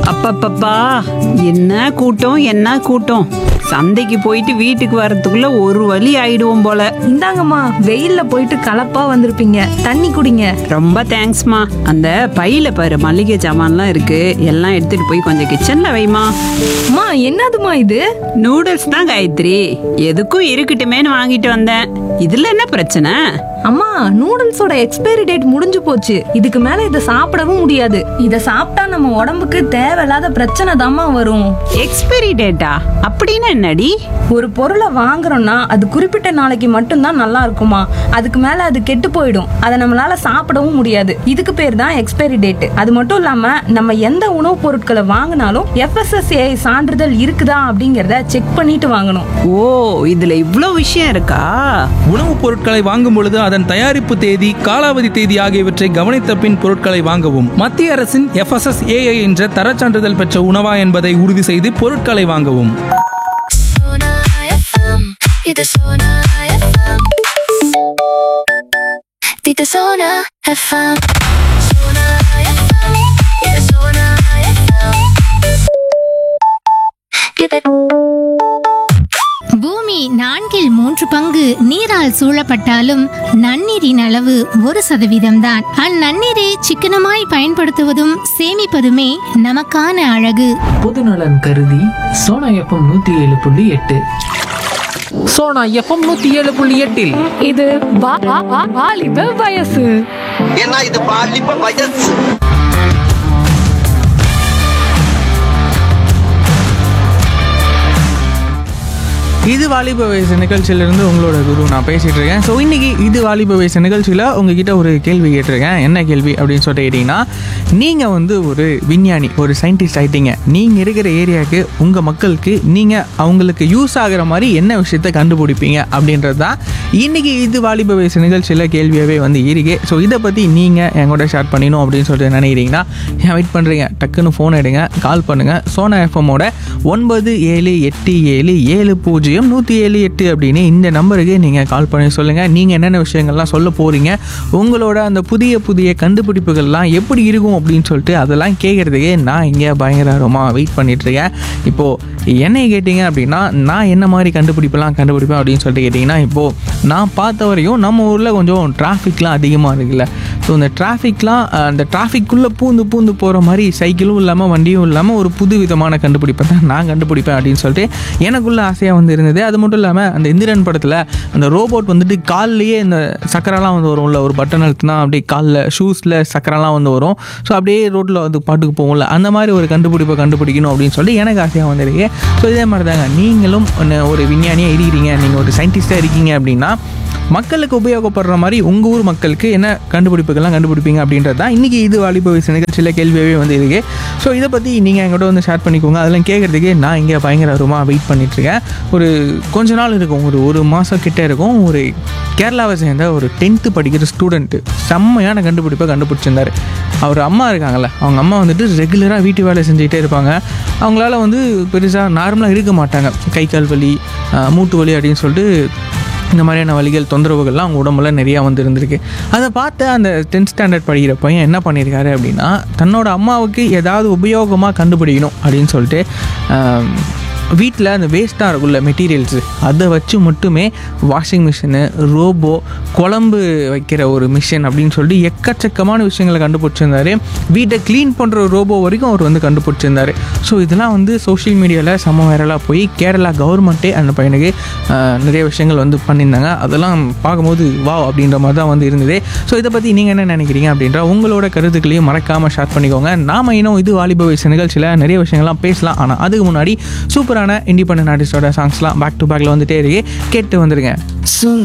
அப்பப்பப்பா என்ன கூட்டம் என்ன கூட்டம் சந்தைக்கு போயிட்டு வீட்டுக்கு வர்றதுக்குள்ள ஒரு வழி ஆயிடுவோம் போல இந்தாங்கம்மா வெயில்ல போயிட்டு கலப்பா வந்திருப்பீங்க தண்ணி குடிங்க ரொம்ப தேங்க்ஸ்மா அந்த பையில பாரு மளிகை சாமான்லாம் இருக்கு எல்லாம் எடுத்துட்டு போய் கொஞ்சம் கிச்சன்ல வைமா அம்மா என்னதுமா இது நூடுல்ஸ் தான் காயத்ரி எதுக்கும் இருக்கட்டுமேன்னு வாங்கிட்டு வந்தேன் இதுல என்ன பிரச்சனை அம்மா நூடுல்ஸோட எக்ஸ்பைரி டேட் முடிஞ்சு போச்சு இதுக்கு மேல இதை சாப்பிடவும் முடியாது இத சாப்பிட்டா நம்ம உடம்புக்கு தேவையில்லாத பிரச்சனை தாம்மா வரும் எக்ஸ்பைரி டேட்டா அப்படின்னு என்னடி ஒரு பொருளை வாங்குறோம்னா அது குறிப்பிட்ட நாளைக்கு மட்டும்தான் நல்லா இருக்குமா அதுக்கு மேல அது கெட்டு போயிடும் அதை நம்மளால சாப்பிடவும் முடியாது இதுக்கு பேர் தான் எக்ஸ்பைரி டேட் அது மட்டும் இல்லாம நம்ம எந்த உணவுப் பொருட்களை வாங்கினாலும் எஃப்எஸ்எஸ்ஏ சான்றிதழ் இருக்குதா அப்படிங்கறத செக் பண்ணிட்டு வாங்கணும் ஓ இதுல இவ்ளோ விஷயம் இருக்கா உணவுப் பொருட்களை வாங்கும் பொழுது அதன் தயாரிப்பு தேதி காலாவதி தேதி ஆகியவற்றை கவனித்த பின் பொருட்களை வாங்கவும் மத்திய அரசின் எஃப்எஸ்எஸ்ஏஐ என்ற தரச் சான்றிதழ் பெற்ற உணவா என்பதை உறுதி செய்து பொருட்களை வாங்கவும் Sona FM. Dito Sona FM. Dito Sona FM. Sona FM. Dito Sona FM. Dito பூமி நான்கில் மூன்று பங்கு நீரால் சூழப்பட்டாலும் நன்னீரின் அளவு ஒரு சதவீதம்தான் அந்நன்னீரை சிக்கனமாய் பயன்படுத்துவதும் சேமிப்பதுமே நமக்கான அழகு பொதுநலன் கருதி சோனா எஃப்எம் நூத்தி ஏழு புள்ளி எட்டு சோனா எஃப்எம் நூத்தி ஏழு புள்ளி எட்டில் இது வாலிப வயசு ஏன்னா இது பாலிப்ப வயசு இது வாலிப வயசு நிகழ்ச்சியிலிருந்து உங்களோட குரு நான் பேசிட்டு இருக்கேன் ஸோ இன்னைக்கு இது வாலிப வயசு நிகழ்ச்சியில் உங்ககிட்ட ஒரு கேள்வி கேட்டிருக்கேன் என்ன கேள்வி அப்படின்னு சொல்லிட்டு கேட்டிங்கன்னா நீங்கள் வந்து ஒரு விஞ்ஞானி ஒரு சயின்டிஸ்ட் ஆயிட்டீங்க நீங்கள் இருக்கிற ஏரியாவுக்கு உங்கள் மக்களுக்கு நீங்கள் அவங்களுக்கு யூஸ் ஆகுற மாதிரி என்ன விஷயத்த கண்டுபிடிப்பீங்க அப்படின்றது தான் இன்னைக்கு இது வாலிப வயசு நிகழ்ச்சியில் கேள்வியாகவே வந்து இருக்கு ஸோ இதை பற்றி நீங்கள் என் கூட ஷேர் பண்ணிடணும் அப்படின்னு சொல்லிட்டு நினைக்கிறீங்கன்னா ஏன் வெயிட் பண்ணுறீங்க டக்குன்னு ஃபோன் எடுங்க கால் பண்ணுங்கள் சோனா எஃப்எம்மோட ஒன்பது ஏழு எட்டு ஏழு ஏழு பூஜ்ஜியம் நூற்றி ஏழு எட்டு அப்படின்னு இந்த நம்பருக்கு நீங்கள் கால் பண்ணி சொல்லுங்கள் நீங்கள் என்னென்ன விஷயங்கள்லாம் சொல்ல போகிறீங்க உங்களோட அந்த புதிய புதிய கண்டுபிடிப்புகள்லாம் எப்படி இருக்கும் அப்படின்னு சொல்லிட்டு அதெல்லாம் கேட்குறதுக்கே நான் இங்கே பயங்கர ஆர்வமாக வெயிட் பண்ணிகிட்ருக்கேன் இப்போது என்னை கேட்டிங்க அப்படின்னா நான் என்ன மாதிரி கண்டுபிடிப்பெல்லாம் கண்டுபிடிப்பேன் அப்படின்னு சொல்லிட்டு கேட்டிங்கன்னா இப்போது நான் பார்த்த வரையும் நம்ம ஊரில் கொஞ்சம் டிராஃபிக்லாம் அதிகமாக இருக்குல்ல ஸோ இந்த டிராஃபிக்லாம் அந்த டிராஃபிக்குள்ளே பூந்து பூந்து போகிற மாதிரி சைக்கிளும் இல்லாமல் வண்டியும் இல்லாமல் ஒரு புது விதமான கண்டுபிடிப்பை தான் நான் கண்டுபிடிப்பேன் அப்படின்னு சொல்லிட்டு எனக்குள்ள ஆசையாக வந்து இருந்தது அது மட்டும் இல்லாமல் அந்த இந்திரன் படத்தில் அந்த ரோபோட் வந்துட்டு கால்லையே இந்த சக்கரெல்லாம் வந்து வரும்ல ஒரு பட்டன் அழுத்தினா அப்படியே காலில் ஷூஸில் சக்கரெல்லாம் வந்து வரும் ஸோ அப்படியே ரோட்டில் வந்து பாட்டுக்கு போகும்ல அந்த மாதிரி ஒரு கண்டுபிடிப்பை கண்டுபிடிக்கணும் அப்படின்னு சொல்லி எனக்கு ஆசையாக வந்திருக்கு ஸோ இதே மாதிரி தாங்க நீங்களும் ஒன்னு- ஒரு விஞ்ஞானியாக இருக்கிறீங்க நீங்கள் ஒரு சயின்டிஸ்டாக இருக்கீங்க அப்படின்னா மக்களுக்கு உபயோகப்படுற மாதிரி உங்கள் ஊர் மக்களுக்கு என்ன கண்டுபிடிப்புகள்லாம் கண்டுபிடிப்பீங்க அப்படின்றது தான் இன்றைக்கி இது வாலிப வயசு நிகழ்ச்சியில் கேள்வியாகவே வந்து இருக்கு ஸோ இதை பற்றி நீங்கள் என்கிட்ட வந்து ஷேர் பண்ணிக்கோங்க அதெல்லாம் கேட்குறதுக்கே நான் இங்கே பயங்கர ரூமாக வெயிட் பண்ணிகிட்ருக்கேன் ஒரு கொஞ்ச நாள் இருக்கும் ஒரு ஒரு மாதம் கிட்டே இருக்கும் ஒரு கேரளாவை சேர்ந்த ஒரு டென்த்து படிக்கிற ஸ்டூடெண்ட்டு செம்மையான கண்டுபிடிப்பை கண்டுபிடிச்சிருந்தாரு அவர் அம்மா இருக்காங்கல்ல அவங்க அம்மா வந்துட்டு ரெகுலராக வீட்டு வேலை செஞ்சுக்கிட்டே இருப்பாங்க அவங்களால வந்து பெருசாக நார்மலாக இருக்க மாட்டாங்க கை கால் வலி ஆஹ் மூட்டு வலி அப்படின்னு சொல்லிட்டு இந்த மாதிரியான வலிகள் தொந்தரவுகள்லாம் அவங்க உடம்புல நிறையா வந்து இருந்திருக்கு அதை பார்த்து அந்த டென்த் ஸ்டாண்டர்ட் படிக்கிற பையன் என்ன பண்ணியிருக்காரு அப்படின்னா தன்னோட அம்மாவுக்கு ஏதாவது உபயோகமாக கண்டுபிடிக்கணும் அப்படின்னு சொல்லிட்டு வீட்டில் அந்த வேஸ்ட்டாக இருக்குல்ல மெட்டீரியல்ஸு அதை வச்சு மட்டுமே வாஷிங் மிஷினு ரோபோ குழம்பு வைக்கிற ஒரு மிஷின் அப்படின்னு சொல்லிட்டு எக்கச்சக்கமான விஷயங்களை கண்டுபிடிச்சிருந்தாரு வீட்டை க்ளீன் பண்ணுற ரோபோ வரைக்கும் அவர் வந்து கண்டுபிடிச்சிருந்தாரு ஸோ இதெல்லாம் வந்து சோஷியல் மீடியாவில் செம்ம வைரலாக போய் கேரளா கவர்மெண்ட்டே அந்த பையனுக்கு ஆஹ், நிறைய விஷயங்கள் வந்து பண்ணியிருந்தாங்க அதெல்லாம் பார்க்கும்போது வா அப்படின்ற மாதிரி தான் வந்து இருந்தது ஸோ இதை பற்றி நீங்கள் என்ன நினைக்கிறீங்க அப்படின்ற உங்களோட கருத்துக்களையும் மறக்காமல் ஷேர் பண்ணிக்கோங்க நாம இன்னும் இது வாலிப வயசு நிகழ்ச்சியில் நிறைய விஷயங்கள்லாம் பேசலாம் ஆனால் அதுக்கு முன்னாடி சூப்பரான இண்டிபெண்டன்ட் ஆர்டிஸ்டோட சாங்ஸ்லாம் பேக் டு பேக்கில் வந்துட்டே இருக்கு கேட்டு வந்துருங்க சுங்க